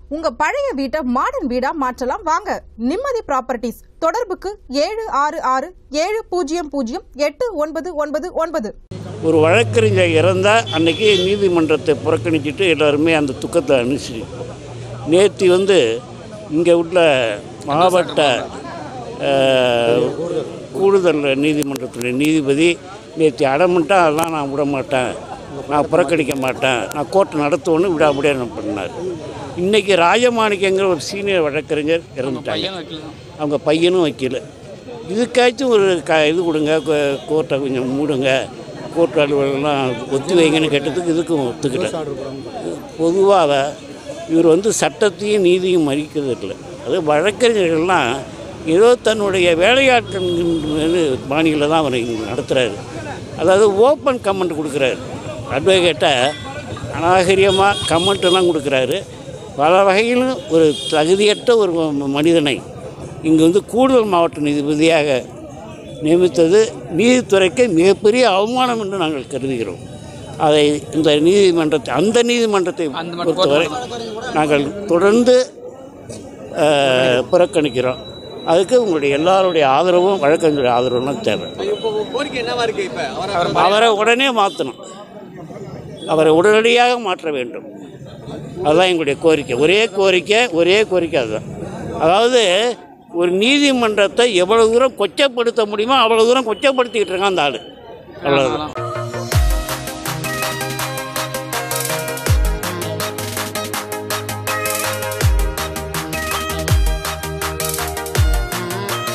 உங்க பழைய வீட்டை மாடர்ன் வீடா மாற்றலாம் வாங்க நிம்மதி ப்ராப்பர்ட்டிஸ் தொடர்புக்கு ஏழு ஆறு ஆறு ஏழு பூஜ்ஜியம் பூஜ்ஜியம் எட்டு ஒன்பது ஒன்பது ஒன்பது ஒரு வழக்கறிஞர் இறந்தால் அன்னைக்கு நீதிமன்றத்தை புறக்கணிச்சிட்டு எல்லாருமே அந்த துக்கத்தை அனுசரிப்போம் நேற்று வந்து இங்கே உள்ள மாவட்ட அஹ், கூடுதல் நீதிமன்றத்துடைய நீதிபதி நேற்று அடமன்ட்டா அதெல்லாம் நான் விட மாட்டேன் நான் புறக்கணிக்க மாட்டேன் நான் கோர்ட் நடத்துவேன்னு விடாமுடியாது பண்ணார் இன்றைக்கி ராஜமாணிக்கங்கிற ஒரு சீனியர் வழக்கறிஞர் இறந்துட்டாங்க அவங்க பையனும் வைக்கல இதுக்காச்சும் ஒரு க இது கொடுங்க கோ- கோர்ட்டை கொஞ்சம் மூடுங்க கோர்ட் அலுவலகம்லாம் ஒத்தி வைங்கன்னு கேட்டதுக்கு இதுக்கும் ஒத்துக்கிட்டேன் பொதுவாக இவர் வந்து சட்டத்தையும் நீதியும் மதிக்கிறது இல்லை அது வழக்கறிஞர்கள்லாம் ஏதோ தன்னுடைய வேலையாட்கள் பாணியில் தான் அவர் இங்கே நடத்துகிறாரு அதாவது ஓப்பன் கமெண்ட் கொடுக்குறாரு அட்வொகேட்டை அநாகரியமாக கமெண்ட்டெல்லாம் கொடுக்குறாரு பல வகையிலும் ஒரு தகுதியற்ற ஒரு ம- மனிதனை இங்கு வந்து கூடுதல் மாவட்ட நீதிபதியாக நியமித்தது நீதித்துறைக்கு மிகப்பெரிய அவமானம் என்று நாங்கள் கருதுகிறோம் அதை இந்த நீதிமன்றத்தை அந்த நீதிமன்றத்தை பொறுத்தவரை நாங்கள் தொடர்ந்து அஹ், புறக்கணிக்கிறோம் அதுக்கு உங்களுடைய எல்லாருடைய ஆதரவும் வழக்கறிஞருடைய ஆதரவும் தேவை இப்போ கோரிக்கை என்னவா இருக்கு இப்ப அவரை அவரை உடனே மாற்றணும் அவரை உடனடியாக மாற்ற வேண்டும் அதுதான் எங்களுடைய கோரிக்கை ஒரே கோரிக்கை ஒரே கோரிக்கை அதுதான் அதாவது ஒரு நீதிமன்றத்தை எவ்வளவு தூரம் கொச்சப்படுத்த முடியுமோ அவ்வளோ தூரம் கொச்சப்படுத்திக்கிட்டு இருக்கான் அந்த ஆள் அவ்வளோதான்